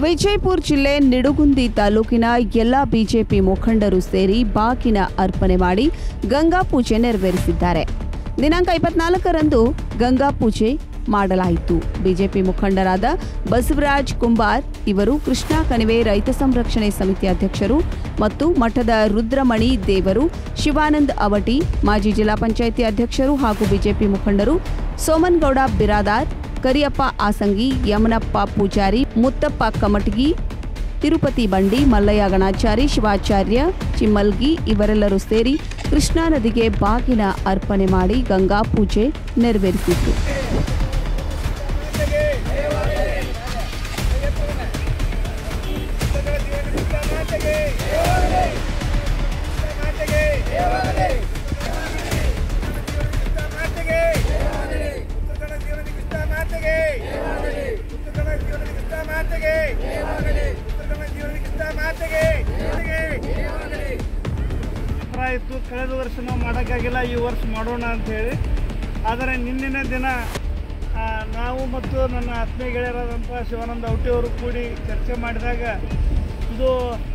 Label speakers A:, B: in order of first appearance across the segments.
A: ವಿಜಯಪುರ ಜಿಲ್ಲೆ ನಿಡುಗುಂದಿ ತಾಲೂಕಿನ ಎಲ್ಲ ಬಿಜೆಪಿ ಮುಖಂಡರು ಸೇರಿ ಬಾಗಿನ ಅರ್ಪಣೆ ಮಾಡಿ ಗಂಗಾ ಪೂಜೆ ನೆರವೇರಿಸಿದ್ದಾರೆ ದಿನಾಂಕ ಇಪ್ಪತ್ನಾಲ್ಕರಂದು ಗಂಗಾ ಪೂಜೆ ಮಾಡಲಾಯಿತು ಬಿಜೆಪಿ ಮುಖಂಡರಾದ ಬಸವರಾಜ್ ಕುಂಬಾರ್ ಇವರು ಕೃಷ್ಣಾ ಕಣಿವೆ ರೈತ ಸಂರಕ್ಷಣೆ ಸಮಿತಿ ಅಧ್ಯಕ್ಷರು ಮತ್ತು ಮಠದ ರುದ್ರಮಣಿ ದೇವರು ಶಿವಾನಂದ್ ಅವಟಿ ಮಾಜಿ ಜಿಲ್ಲಾ ಪಂಚಾಯಿತಿ ಅಧ್ಯಕ್ಷರು ಹಾಗೂ ಬಿಜೆಪಿ ಮುಖಂಡರು ಸೋಮನ್ಗೌಡ ಬಿರಾದಾರ್ ಕರಿಯಪ್ಪ ಆಸಂಗಿ ಯಮನಪ್ಪ ಪೂಜಾರಿ ಮುತ್ತಪ್ಪ ಕಮಟಗಿ ತಿರುಪತಿ ಬಂಡಿ ಮಲ್ಲಯ್ಯ ಗಣಾಚಾರಿ ಶಿವಾಚಾರ್ಯ ಚಿಮ್ಮಲ್ಗಿ ಇವರೆಲ್ಲರೂ ಸೇರಿ ಕೃಷ್ಣಾ ನದಿಗೆ ಬಾಗಿನ ಅರ್ಪಣೆ ಮಾಡಿ ಗಂಗಾ ಪೂಜೆ ನೆರವೇರಿಸಿದ್ರು
B: ಅಭಿಪ್ರಾಯ ಇತ್ತು ಕಳೆದ ವರ್ಷ ನಾವು ಮಾಡೋಕ್ಕಾಗಿಲ್ಲ ಈ ವರ್ಷ ಮಾಡೋಣ ಅಂತ ಹೇಳಿ ಆದರೆ ನಿನ್ನಿನ ದಿನ ಆ, ನಾವು ಮತ್ತು ನನ್ನ ಆತ್ಮೀಯ ಗೆಳೆಯರಾದಂಥ ಶಿವಾನಂದ ಔಟಿಯವರು ಕೂಡಿ ಚರ್ಚೆ ಮಾಡಿದಾಗ ಇದು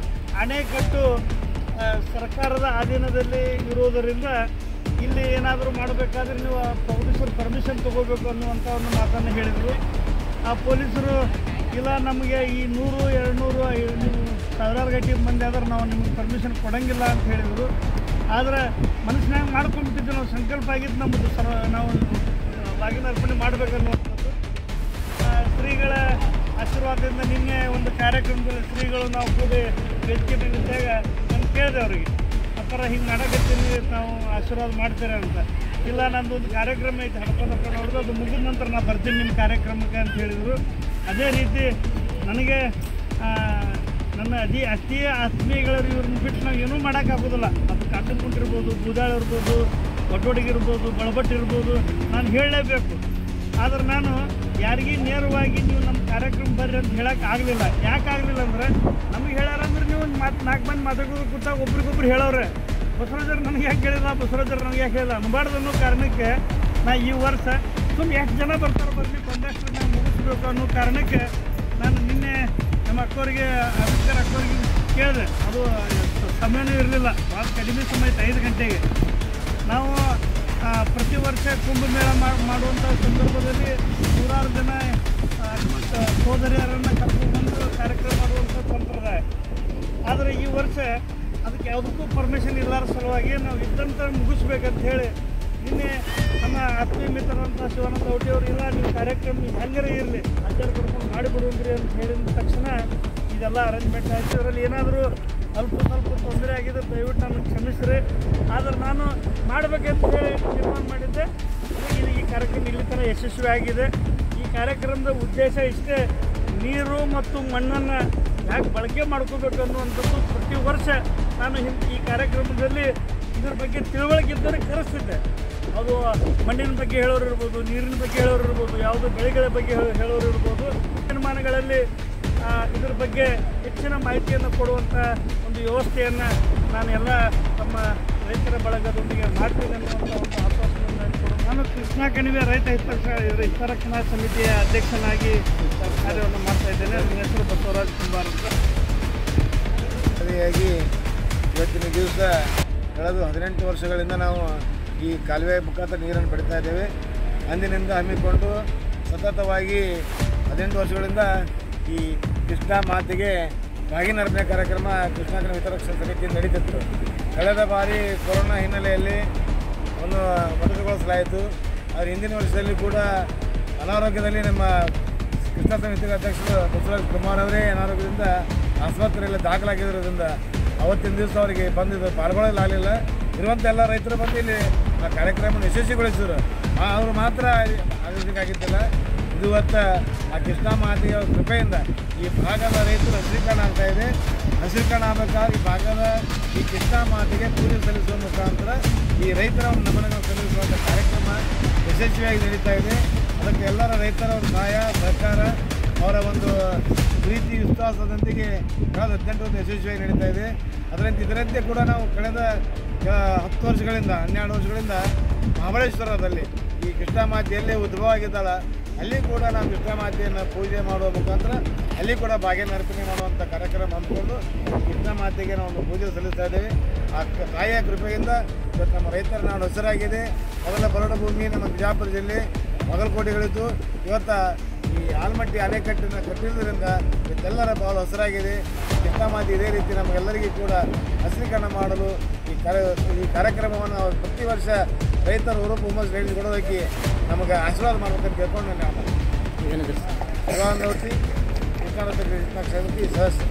B: ಅಣೆಕಟ್ಟು ಆ, ಸರ್ಕಾರದ ಅಧೀನದಲ್ಲಿ ಇರುವುದರಿಂದ ಇಲ್ಲಿ ಏನಾದರೂ ಮಾಡಬೇಕಾದ್ರೆ ನೀವು ಪೊಲೀಸರು ಪರ್ಮಿಷನ್ ತಗೋಬೇಕು ಅನ್ನುವಂಥ ಒಂದು ಮಾತನ್ನು ಹೇಳಿದರು ಆ ಪೊಲೀಸರು ಇಲ್ಲ ನಮಗೆ ಈ ನೂರು ಎರಡು ನೂರು ನೀವು ಸಾವಿರಾರು ಗಟ್ಟಿ ಮಂದಿ ಆದ್ರೆ ನಾವು ನಿಮ್ಗೆ ಪರ್ಮಿಷನ್ ಕೊಡಂಗಿಲ್ಲ ಅಂತ ಹೇಳಿದರು ಆದರೆ ಮನಸ್ಸಿನಾಗ ಮಾಡ್ಕೊಂಡ್ಬಿಟ್ಟಿದ್ದು ನಾವು ಸಂಕಲ್ಪ ಆಗಿದ್ದು ನಮ್ಮದು ಸರ್ವ ನಾವು ಬಾಗಿನ ಅರ್ಪಣೆ ಮಾಡಬೇಕನ್ನುವಂಥದ್ದು ಆ, ಶ್ರೀಗಳ ಆಶೀರ್ವಾದದಿಂದ ನಿನ್ನೆ ಒಂದು ಕಾರ್ಯಕ್ರಮದಲ್ಲಿ ಶ್ರೀಗಳು ನಾವು ಕೂಡಿ ವೇದಿಕೆ ಮೇಲೆ ನಿಂತಾಗ ನಾನು ಕೇಳಿದೆ ಅವರಿಗೆ ಅಪ್ಪರ ಹಿಂಗೆ ಮಾಡಕತ್ತೀನಿ ನಾವು ಆಶೀರ್ವಾದ ಮಾಡ್ತೀರ ಅಂತ ಇಲ್ಲ ನಂದು ಒಂದು ಕಾರ್ಯಕ್ರಮ ಐತೆ ಹಡ್ಕೊಂಡು ಹಡ್ಕೊಂಡು ಹೊಡೆದು ಅದು ಮುಗಿದ ನಂತರ ನಾನು ಬರ್ತೀನಿ ನಿಮ್ಮ ಕಾರ್ಯಕ್ರಮಕ್ಕೆ ಅಂತ ಹೇಳಿದರು ಅದೇ ರೀತಿ ನನಗೆ ಆ, ನನ್ನ ಅತಿ ಅತಿ ಆತ್ಮೀಯಗಳು ಇವ್ರನ್ನ ಬಿಟ್ಟು ನಾವು ಏನೂ ಮಾಡೋಕ್ಕಾಗೋದಿಲ್ಲ ಅದು ಕಾಟನ್ಕುಂಟ ಇರ್ಬೋದು ಬೂದಾಳ ಇರ್ಬೋದು ಒಡ್ಡೊಡಿಗೆ ಇರ್ಬೋದು ಬಳಬಟ್ಟು ಇರ್ಬೋದು ನಾನು ಹೇಳಲೇಬೇಕು ಆದ್ರೆ ನಾನು ಯಾರಿಗೂ ನೇರವಾಗಿ ನೀವು ನಮ್ಮ ಕಾರ್ಯಕ್ರಮ ಬರ್ರಿ ಅಂತ ಹೇಳಕ್ಕೆ ಆಗಲಿಲ್ಲ ಯಾಕೆ ಆಗಲಿಲ್ಲ ಅಂದ್ರೆ ನಮಗೆ ಹೇಳ್ಯಾರ ಅಂದ್ರೆ ನೀವು ಒಂದು ಮಾತು ನಾಲ್ಕು ಮಂದಿ ಮಾತಾಡೋದು ಕೂತಾಗ ಒಬ್ರಿಗೊಬ್ರು ಹೇಳೋರೆ ಬಸವರಾಜರು ನನಗೆ ಯಾಕೆ ಹೇಳಿಲ್ಲ ಬಸವರಾಜರು ನನಗೆ ಯಾಕೆ ಹೇಳಿಲ್ಲ ಅನ್ಬಾರ್ದು ಅನ್ನೋ ಕಾರಣಕ್ಕೆ ನಾ ಈ ವರ್ಷ ಸುಮ್ಮನೆ ಎಷ್ಟು ಜನ ಬರ್ತಾರೆ ಬರಲಿ ಬಂದಷ್ಟು ನಾವು ಮುಗಿಸ್ಬೇಕು ಅನ್ನೋ ಕಾರಣಕ್ಕೆ ನಾನು ನಿನ್ನೆ ನಮ್ಮ ಅಕ್ಕವರಿಗೆ ಅಂಬೇಡ್ಕರ್ ಅಕ್ಕವರಿಗೆ ಕೇಳಿದೆ ಅದು ಸಮಯನೂ ಇರಲಿಲ್ಲ ಭಾಳ ಕಡಿಮೆ ಸಮಯ ಇತ್ತು ಐದು ಗಂಟೆಗೆ ನಾವು ಆ, ಪ್ರತಿ ವರ್ಷ ಕುಂಭಮೇಳ ಮಾ- ಮಾಡುವಂಥ ಸಂದರ್ಭದಲ್ಲಿ ನೂರಾರು ಜನ ಆ, ಸ- ಸೋದರಿಯರನ್ನು ಕರ್ಕೊಂಡ್ಬಂದು ಕಾರ್ಯಕ್ರಮ ಮಾಡುವಂಥ ಸಂಪ್ರದಾಯ ಆದರೆ ಈ ವರ್ಷ ಅದಕ್ಕೆ ಯಾವುದಕ್ಕೂ ಪರ್ಮಿಷನ್ ಇಲ್ಲಾರ ಸಲುವಾಗಿ ನಾವು ಇದ್ದಂತ ಮುಗಿಸ್ಬೇಕಂತ ಹೇಳಿ ನಿನ್ನೆ ನಮ್ಮ ಆತ್ಮೀಯ ಮಿತ್ರರಂಥ ಶಿವಾನಂದ ಔಟಿಯವರು ಇಲ್ಲ ನಿಮ್ಮ ಕಾರ್ಯಕ್ರಮ ಹೆಂಗರೇ ಇರಲಿ ಅಜ್ಜರು ಕರ್ಕೊಂಡು ಮಾಡಿಬಿಡುವಂದ್ರಿ ಅಂತ ಹೇಳಿದ ತಕ್ಷಣ ಇದೆಲ್ಲ ಅರೇಂಜ್ಮೆಂಟ್ ಆಯಿತು ಇದರಲ್ಲಿ ಏನಾದರೂ ಅಲ್ಪ ಸ್ವಲ್ಪ ತೊಂದರೆ ಆಗಿದೆ ದಯವಿಟ್ಟು ನಮಗೆ ಕ್ಷಮಿಸ್ರಿ ಆದ್ರೆ ನಾನು ಮಾಡಬೇಕಂತ ಹೇಳಿ ತೀರ್ಮಾನ ಮಾಡಿದ್ದೆ ಇದು ಈ ಕಾರ್ಯಕ್ರಮ ಇಲ್ಲಿ ತನಕ ಯಶಸ್ವಿ ಆಗಿದೆ ಈ ಕಾರ್ಯಕ್ರಮದ ಉದ್ದೇಶ ಇಷ್ಟೇ ನೀರು ಮತ್ತು ಮಣ್ಣನ್ನು ಯಾಕೆ ಬಳಕೆ ಮಾಡ್ಕೋಬೇಕು ಅನ್ನುವಂಥದ್ದು ಪ್ರತಿ ವರ್ಷ ನಾನು ಹಿಂದೆ ಈ ಕಾರ್ಯಕ್ರಮದಲ್ಲಿ ಇದ್ರ ಬಗ್ಗೆ ತಿಳುವಳಿಕೆ ಇದ್ದರೆ ಕರೆಸ್ತಿದ್ದೆ ಅದು ಮಣ್ಣಿನ ಬಗ್ಗೆ ಹೇಳೋರು ಇರ್ಬೋದು ನೀರಿನ ಬಗ್ಗೆ ಹೇಳೋರು ಇರ್ಬೋದು ಯಾವುದೋ ಬೆಳೆಗಳ ಬಗ್ಗೆ ಹೇಳೋ- ಹೇಳೋರು ಇರ್ಬೋದು ನಿರ್ಮಾಣಗಳಲ್ಲಿ ಆ, ಇದ್ರ ಬಗ್ಗೆ ಹೆಚ್ಚಿನ ಮಾಹಿತಿಯನ್ನು ಕೊಡುವಂಥ ಒಂದು ವ್ಯವಸ್ಥೆಯನ್ನು ನಾನು ಎಲ್ಲ ನಮ್ಮ ರೈತರ ಬಳಗದೊಂದಿಗೆ ಮಾಡ್ತೀನಿ ಅನ್ನುವಂಥ ಒಂದು ಆಶ್ವಾಸನೆಯನ್ನು ಕೊಡು ನಾನು ಕೃಷ್ಣಾ ಕಣಿವೆ ರೈತ ಹಿತರಕ್ಷ ಹಿತರಕ್ಷಣಾ ಸಮಿತಿಯ ಅಧ್ಯಕ್ಷನಾಗಿ ಕಾರ್ಯವನ್ನು ಮಾಡ್ತಾ ಇದ್ದೇನೆ ನನ್ನ ಹೆಸರು ಬಸವರಾಜ್ ಕುಂಬಾರ್ ಅಂತ
C: ಅದೇಯಾಗಿ ಇವತ್ತಿನ ದಿವಸ ಕಳೆದ ಹದಿನೆಂಟು ವರ್ಷಗಳಿಂದ ನಾವು ಈ ಕಾಲುವೆ ಮುಖಾಂತರ ನೀರನ್ನು ಪಡಿತಾ ಇದ್ದೇವೆ ಅಂದಿನಿಂದ ಹಮ್ಮಿಕೊಂಡು ಸತತವಾಗಿ ಹದಿನೆಂಟು ವರ್ಷಗಳಿಂದ ಈ ಕೃಷ್ಣಾ ಮಾತೆಗೆ ಬಾಗಿನರ್ಪಣೆ ಕಾರ್ಯಕ್ರಮ ಕೃಷ್ಣಾ ಕಣಿವೆ ಹಿತರಕ್ಷಣಾ ಸಮಿತಿ ನಡೀತಿತ್ತು ಕಳೆದ ಬಾರಿ ಕೊರೋನಾ ಹಿನ್ನೆಲೆಯಲ್ಲಿ ಒಂದು ಮೊಟಕುಗೊಳಿಸಲಾಯಿತು ಆದರೆ ಹಿಂದಿನ ವರ್ಷದಲ್ಲಿ ಕೂಡ ಅನಾರೋಗ್ಯದಲ್ಲಿ ನಮ್ಮ ಕೃಷ್ಣ ಸಮಿತಿ ಅಧ್ಯಕ್ಷರು ಬಸವರಾಜ್ ಕುಮಾರ್ ಅವರೇ ಅನಾರೋಗ್ಯದಿಂದ ಆಸ್ಪತ್ರೆಯಲ್ಲಿ ದಾಖಲಾಗಿರೋದ್ರಿಂದ ಅವತ್ತಿನ ದಿವಸ ಅವರಿಗೆ ಬಂದಿದ್ದು ಪಾಲ್ಗೊಳ್ಳಲಾಗಲಿಲ್ಲ ಇರುವಂಥ ಎಲ್ಲ ರೈತರು ಬಂದು ಇಲ್ಲಿ ಆ ಕಾರ್ಯಕ್ರಮ ಯಶಸ್ವಿಗೊಳಿಸಿದ್ರು ಆ- ಅವರು ಮಾತ್ರ ಆಗಬೇಕಾಗಿದ್ದಿಲ್ಲ ಇದು ಇವತ್ತು ಆ ಕೃಷ್ಣ ಮಾತೆಯ ಕೃಪೆಯಿಂದ ಈ ಭಾಗದ ರೈತರು ಹಸಿರೀಕರಣ ಆಗ್ತಾ ಇದೆ ಹಸಿರೀಕರಣ ಆಗಬೇಕಾದ್ರೆ ಈ ಭಾಗದ ಈ ಕೃಷ್ಣ ಮಾತೆಗೆ ಪೂಜೆ ಸಲ್ಲಿಸುವ ಮುಖಾಂತರ ಈ ರೈತರ ಒಂದು ನಮನಗಳನ್ನು ಸಲ್ಲಿಸುವಂಥ ಕಾರ್ಯಕ್ರಮ ಯಶಸ್ವಿಯಾಗಿ ನಡೀತಾ ಇದೆ ಅದಕ್ಕೆ ಎಲ್ಲರ ರೈತರ ಒಂದು ಸಹಾಯ ಸರ್ಕಾರ ಅವರ ಒಂದು ಪ್ರೀತಿ ವಿಶ್ವಾಸದೊಂದಿಗೆ ಕಳೆದ ಹದಿನೆಂಟು ವರ್ಷ ಯಶಸ್ವಿಯಾಗಿ ನಡೀತಾ ಇದೆ ಅದರಂತೆ ಇದರಂತೆ ಕೂಡ ನಾವು ಕಳೆದ ಆ, ಹತ್ತು ವರ್ಷಗಳಿಂದ ಹನ್ನೆರಡು ವರ್ಷಗಳಿಂದ ಮಹಾಬಳೇಶ್ವರದಲ್ಲಿ ಈ ಕೃಷ್ಣ ಮಾತೆಯಲ್ಲೇ ಉದ್ಭವ ಆಗಿದ್ದಾಳ ಅಲ್ಲಿ ಕೂಡ ನಾವು ಕೃಷ್ಣ ಮಾತೆಯನ್ನು ಪೂಜೆ ಮಾಡುವ ಮುಖಾಂತರ ಅಲ್ಲಿ ಕೂಡ ಭಾಗ್ಯನ ಅರ್ಪಣೆ ಮಾಡುವಂಥ ಕಾರ್ಯಕ್ರಮ ಹಮ್ಮಿಕೊಂಡು ಕೃಷ್ಣ ಮಾತೆಗೆ ನಾವು ಒಂದು ಪೂಜೆ ಸಲ್ಲಿಸ್ತಾ ಇದ್ದೇವೆ ಆ ಕ- ತಾಯಿಯ ಕೃಪೆಯಿಂದ ಇವತ್ತು ನಮ್ಮ ರೈತರ ನಾಡು ಹೆಸರಾಗಿದೆ ಮೊದಲ ಬರಡು ಭೂಮಿ ನಮ್ಮ ಬಿಜಾಪುರ ಜಿಲ್ಲೆ ಮೊಗಲಕೋಟೆಗಳಿದ್ದು ಇವತ್ತು ಈ ಆಲ್ಮಟ್ಟಿ ಅಣೆಕಟ್ಟನ್ನು ಕಟ್ಟಿರುವುದರಿಂದ ಇವತ್ತೆಲ್ಲರ ಬಹಳ ಹೆಸರಾಗಿದೆ ಕೃಷ್ಣಮಾತಿ ಇದೇ ರೀತಿ ನಮಗೆಲ್ಲರಿಗೂ ಕೂಡ ಹಸಿರೀಕರಣ ಮಾಡಲು ಈ ಕಾರ್ಯ ಈ ಕಾರ್ಯಕ್ರಮವನ್ನು ಅವ್ರು ಪ್ರತಿ ವರ್ಷ ರೈತರ ಹುರುಪು ಹುಮ್ಮಸ್ ಹೇಳಿ ಕೊಡೋದಕ್ಕೆ ನಮಗೆ ಆಶೀರ್ವಾದ ಮಾಡ್ಬೇಕಂತ ಕೇಳ್ಕೊಂಡು ನಾನು ಶಿವಾನಂದವತಿ ಕೃಷ್ಣಾನಂದ ಕೃಷ್ಣ ಸಮಿತಿ ಸಹಸ್ರ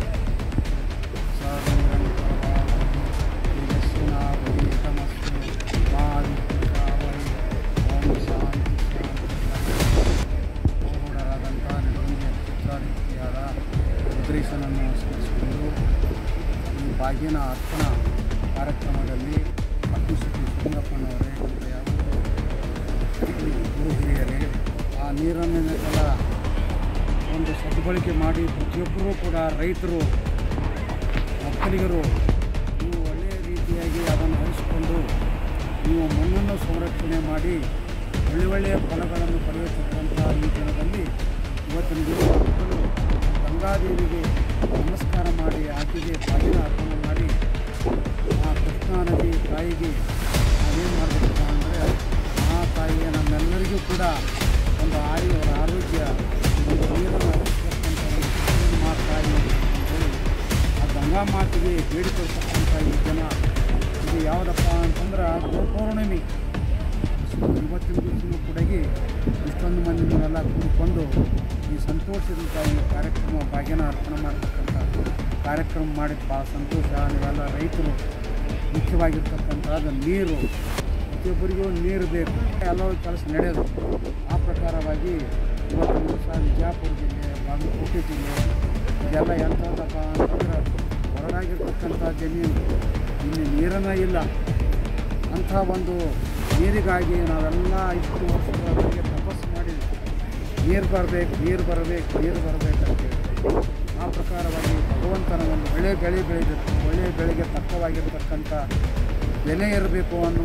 D: ಉದ್ರೇಶನನ್ನು ಸ್ಮರಿಸಿಕೊಂಡು ಈ ಭಾಗ್ಯನ ಅರ್ಪಣಾ ಕಾರ್ಯಕ್ರಮದಲ್ಲಿ ಅಗ್ನಿಶಕ್ತಿ ಸಿಂಗಪ್ಪನವರೇ ಮತ್ತು ಯಾವುದೋ ಗುರು ಹಿರಿಯರೇ ಆ ನೀರನ್ನೆಲ್ಲ ಒಂದು ಸದ್ಬಳಕೆ ಮಾಡಿ ಪ್ರತಿಯೊಬ್ಬರೂ ಕೂಡ ರೈತರು ಒಕ್ಕಲಿಗರು ನೀವು ಒಳ್ಳೆಯ ರೀತಿಯಾಗಿ ಅದನ್ನು ಹರಿಸಿಕೊಂಡು ನೀವು ಮಣ್ಣನ್ನು ಸಂರಕ್ಷಣೆ ಮಾಡಿ ಒಳ್ಳೆ ಒಳ್ಳೆಯ ಫಲಗಳನ್ನು ಪಡೆಯತಕ್ಕಂಥ ಈ ದಿನದಲ್ಲಿ ಇವತ್ತಿನ ದಿವಸ ಮಕ್ಕಳು ಗಂಗಾದೇವಿಗೆ ನಮಸ್ಕಾರ ಮಾಡಿ ಆಕೆಗೆ ಬಾಗಿನ ಅರ್ಪಣೆ ಮಾಡಿ ಆ ಕೃಷ್ಣಾ ನದಿ ತಾಯಿಗೆ ನಾವೇನು ಮಾಡಬೇಕಪ್ಪ ಅಂದರೆ ಆ ತಾಯಿಗೆ ನಮ್ಮೆಲ್ಲರಿಗೂ ಕೂಡ ಒಂದು ಆಯು ಆರೋಗ್ಯ ಒಂದು ನೀರನ್ನು ಹರಿಸ್ತಕ್ಕಂಥ ಒಂದು ಕೃಷಿಯನ್ನು ಮಾಡ್ತಾ ಇದ್ದೀವಿ ಅಂತೇಳಿ ಆ ಗಂಗಾ ಮಾತೆಗೆ ಬೇಡಿಕೊಳ್ತಕ್ಕಂಥ ಈ ಜನ ಇದು ಯಾವುದಪ್ಪ ಅಂತಂದ್ರೆ ಗೋಪೌರ್ಣಿಮೆ ಇವತ್ತಿನ ದಿವಸನೂ ಕೂಡಗಿ ಇಷ್ಟೊಂದು ಮಂದಿ ನೀವೆಲ್ಲ ಕೂಡಿಕೊಂಡು ಈ ಸಂತೋಷದಿಂದ ಈ ಕಾರ್ಯಕ್ರಮ ಭಾಗ್ಯನ ಅರ್ಪಣೆ ಮಾಡ್ತಕ್ಕಂಥ ಕಾರ್ಯಕ್ರಮ ಮಾಡಿದ ಭಾಳ ಸಂತೋಷ ನೀವೆಲ್ಲ ರೈತರು ಮುಖ್ಯವಾಗಿರ್ತಕ್ಕಂಥದ್ದು ನೀರು ಪ್ರತಿಯೊಬ್ಬರಿಗೂ ನೀರು ಬೇಕು ಎಲ್ಲವೂ ಕೆಲಸ ನಡೆಯೋದು ಆ ಪ್ರಕಾರವಾಗಿ ಇವತ್ತಿನ ದಿವಸ ವಿಜಯಪುರ ಜಿಲ್ಲೆ ಬಾಗಲಕೋಟೆ ಜಿಲ್ಲೆ ಇದೆಲ್ಲ ಎಂಥದ್ದಪ್ಪ ಅಂತಂದ್ರೆ ಹೊರಡಾಗಿರ್ತಕ್ಕಂಥ ಜಮೀನು ಇಲ್ಲಿ ನೀರನ್ನ ಇಲ್ಲ ಅಂಥ ಒಂದು ನೀರಿಗಾಗಿ ನಾವೆಲ್ಲ ಇಷ್ಟು ವರ್ಷಗಳವರೆಗೆ ತಪಸ್ಸು ಮಾಡಿದ್ವಿ ನೀರು ಬರಬೇಕು ನೀರು ಬರಬೇಕು ನೀರು ಬರಬೇಕಂತೇಳಿ ಆ ಪ್ರಕಾರವಾಗಿ ಭಗವಂತನ ಒಂದು ಬೆಳೆ ಬೆಳೆ ಬೆಳೆದಿತ್ತು ಒಳ್ಳೆಯ ಬೆಳೆಗೆ ತಕ್ಕವಾಗಿರ್ತಕ್ಕಂಥ ಬೆಲೆ ಇರಬೇಕು ಅನ್ನೋ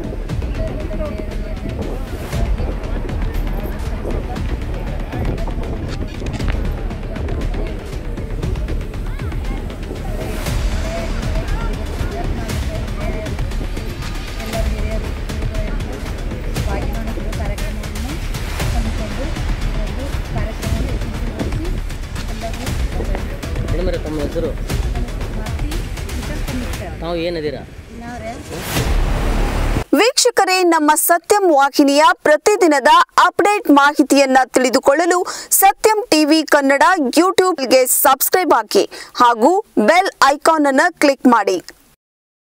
E: ಎಲ್ಲ ಹಿರಿಯರು ಭಾಗಿಮಾಡಿದ ಕಾರ್ಯಕ್ರಮವನ್ನು ಹಮ್ಮಿಕೊಂಡು ಒಂದು ಕಾರ್ಯಕ್ರಮವನ್ನು ಯಶಸ್ವಿಗೊಳಿಸಿ ಎಲ್ಲರೂ
F: ಮೇಡಮರೇ ತಮ್ಮ ಹೆಸರು
E: ಮಾತಿ ವಿಶೇಷ ಮಿತ್ರ
F: ತಾವು ಏನದೀರಾ
E: ನಾವ್ರೆ
A: ವೀಕ್ಷಕರೇ ನಮ್ಮ ಸತ್ಯಂ ವಾಹಿನಿಯ ಪ್ರತಿದಿನದ ಅಪ್ಡೇಟ್ ಮಾಹಿತಿಯನ್ನ ತಿಳಿದುಕೊಳ್ಳಲು ಸತ್ಯಂ ಟಿವಿ ಕನ್ನಡ ಯೂಟ್ಯೂಬ್ಗೆ ಸಬ್ಸ್ಕ್ರೈಬ್ ಹಾಕಿ ಹಾಗೂ ಬೆಲ್ ಐಕಾನ್ ಅನ್ನು ಕ್ಲಿಕ್ ಮಾಡಿ